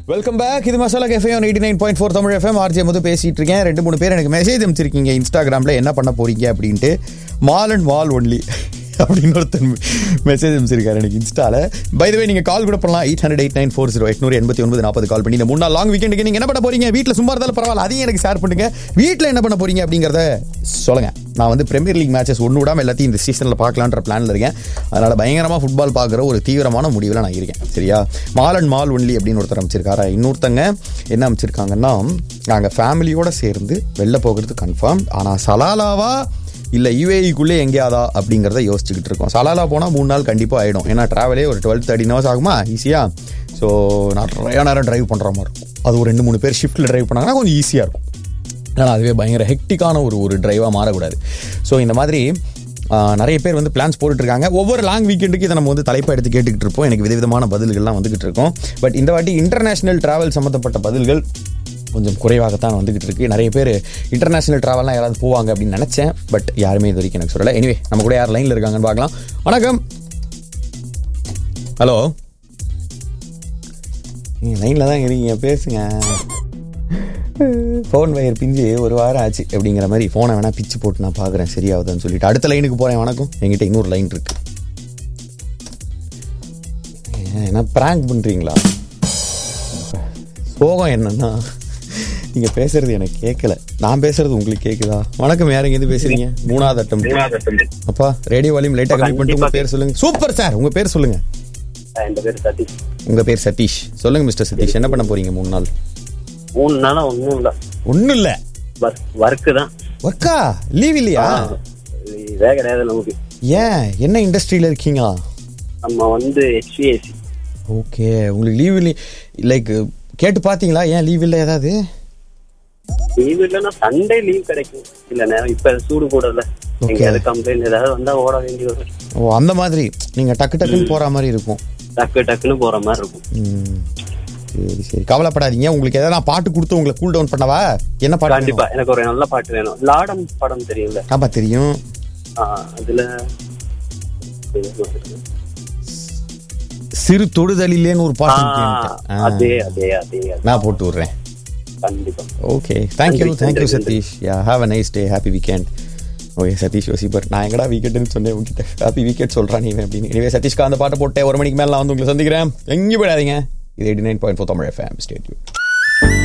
Welcome back இது Masala café on eighty nine point four Tamil FM RJ Madhu பேசிட்டு இருக்கேன் ரெண்டு மூணு பேர் எனக்கு மெசேஜ் அனுப்பிச்சிருக்கீங்க இன்ஸ்டாகிராமில் என்ன பண்ண போறீங்க அப்படின்ட்டு மால் அண்ட் வால் ஒன்லி அப்படின்னு ஒருத்தன் மெசேஜ் அனுப்பிச்சிருக்காரு எனக்கு இன்ஸ்டால பை வே நீங்கள் கால் கூட பண்ணலாம் eight hundred eight nine four zero எட்நூறு எண்பத்தி ஒன்பது நாற்பது கால் பண்ணி இந்த மூணு நாள் லாங் வீக்கெண்டுக்கு நீங்கள் என்ன பண்ண போறீங்க வீட்டில் சும்மா இருந்தாலும் பரவாயில்ல அதையும் எனக்கு ஷேர் பண்ணுங்க வீட்டில் என்ன பண்ண போறீங்க அப்படிங்கிறத சொல்லுங்க நான் வந்து பிரீமியர் லீக் மேட்சஸ் ஒன்று விடாம எல்லாத்தையும் இந்த சீசனில் பார்க்கலான்ற பிளானில் இருக்கேன் அதனால் பயங்கரமாக ஃபுட்பால் பார்க்குற ஒரு தீவிரமான முடிவில் நான் இருக்கேன் சரியா மால் அண்ட் மால் ஒன்லி அப்படின்னு ஒருத்தர் அமைச்சிருக்காரு இன்னொருத்தங்க என்ன அமைச்சிருக்காங்கன்னா நாங்கள் ஃபேமிலியோட சேர்ந்து வெளில போகிறது கன்ஃபார்ம் ஆனால் சலாலாவா இல்லை யூஏஇக்குள்ளே எங்கேயாதா அப்படிங்கிறத யோசிச்சுக்கிட்டு இருக்கோம் சலாலா போனால் மூணு நாள் கண்டிப்பாக ஆகிடும் ஏன்னா ட்ராவலே ஒரு டுவெல் தேர்ட்டின் ஹவர்ஸ் ஆகுமா ஈஸியாக ஸோ நிறைய நேரம் டிரைவ் பண்ணுற மாதிரி இருக்கும் அது ஒரு ரெண்டு மூணு பேர் ஷிஃப்ட்டில் டிரைவ் பண்ணாங்கன்னா கொஞ்சம் ஈஸியாக இருக்கும் ஆனால் அதுவே பயங்கர ஹெக்டிக்கான ஒரு ஒரு டிரைவாக மாறக்கூடாது ஸோ இந்த மாதிரி ஆ, நிறைய பேர் வந்து பிளான்ஸ் போட்டுட்ருக்காங்க ஒவ்வொரு லாங் வீக்கெண்டுக்கு இதை நம்ம வந்து தலைப்பாக எடுத்து கேட்டுக்கிட்டு இருப்போம் எனக்கு விதவிதமான பதில்கள்லாம் வந்துகிட்டு இருக்கோம் பட் இந்த வாட்டி இன்டர்நேஷனல் டிராவல் சம்மந்தப்பட்ட பதில்கள் கொஞ்சம் குறைவாகத்தான் வந்துகிட்டு இருக்கு நிறைய பேர் இன்டர்நேஷனல் ட்ராவல்லாம் யாராவது போவாங்க அப்படின்னு நினச்சேன் பட் யாருமே இது வரைக்கும் எனக்கு சொல்லலை எனிவே நம்ம கூட யார் லைனில் இருக்காங்கன்னு பார்க்கலாம் வணக்கம் ஹலோ நீங்கள் லைனில் தான் இருக்கீங்க பேசுங்க ஃபோன் வயர் பிஞ்சு ஒரு வாரம் ஆச்சு அப்படிங்கிற மாதிரி ஃபோனை வேணா பிச்சு போட்டு நான் பார்க்குறேன் சரியாகுதுன்னு சொல்லிட்டு அடுத்த லைனுக்கு போகிறேன் வணக்கம் என்கிட்ட இன்னொரு லைன் இருக்கு ஏன், என்ன ப்ராங்க் பண்ணுறீங்களா சோகம் என்னன்னா நீங்க பேசுறது எனக்கு கேட்கல நான் பேசுறது உங்களுக்கு கேக்குதா வணக்கம் யாருங்க இருந்து பேசுறீங்க மூணாவது அட்டம் அப்பா ரேடியோ வால்யூம் லைட்டா கம்மி பண்ணிட்டு உங்க பேர் சொல்லுங்க சூப்பர் சார் உங்க பேர் சொல்லுங்க என் பேர் சதீஷ் உங்க பேர் சதீஷ் சொல்லுங்க மிஸ்டர் சதீஷ் என்ன பண்ண போறீங்க மூணு நாள் மூணு நாளா ஒன்றும் இல்ல ஒன்றும் இல்லை ஒர்க்கு தான் ஒர்க்கா லீவ் இல்லையா இதே கிடையாது நமக்கு ஏன் என்ன இண்டஸ்ட்ரியில இருக்கீங்க நம்ம வந்து ஹெச்விஎஸ்சி ஓகே உங்களுக்கு லீவ் இல்லை லைக் கேட்டு பார்த்தீங்களா ஏன் லீவ் இல்லை ஏதாவது லீவ் இல்லைன்னா சண்டே லீவ் கிடைக்கும் இல்ல நேரம் இப்ப சூடு கூடல Okay. எங்கேயாவது கம்ப்ளைண்ட் ஏதாவது வந்தா ஓட வேண்டி வரும் ஓ அந்த மாதிரி நீங்க டக்கு டக்குன்னு போற மாதிரி இருக்கும் டக்கு டக்குன்னு போற மாதிரி இருக்கும் ம். சரி சரி கவலைப்படாதீங்க உங்களுக்கு ஏதாவது நான் பாட்டு கொடுத்து உங்களை கூல் டவுன் பண்ணவா என்ன பாட்டு கண்டிப்பா எனக்கு ஒரு நல்ல பாட்டு வேணும் லாடம் படம் தெரியும்ல வேணும்? ஆமா தெரியும் ஆ, அதுல சிறு தொடுதலிலேன்னு ஒரு ஆ, பாட்டு இருக்கு என்கிட்ட. ஆ. அதே அதே அதே அதே. நான் போட்டு விடுறேன் கண்டிப்பா ஓகே தேங்க்யூ நன்றி, தேங்க்யூ நன்றி, Sathish yeah have a nice day happy weekend okay Sathish யோசிப்பர் நான் எங்கடா வீக்கெண்டுன்னு சொன்னேன் உங்ககிட்ட ஹாப்பி வீக்கெண்ட் சொல்கிறான் நீ அப்படின்னு எனவே சதீஷ்கா அந்த பாட்டை போட்டேன் ஒரு மணிக்கு மேலே நான் வந்து உங்களை சந்திக்கிறேன் எங்கேயும் போயிடாதீங்க இது eighty nine point four Tamil FM ஸ்டேட்யூ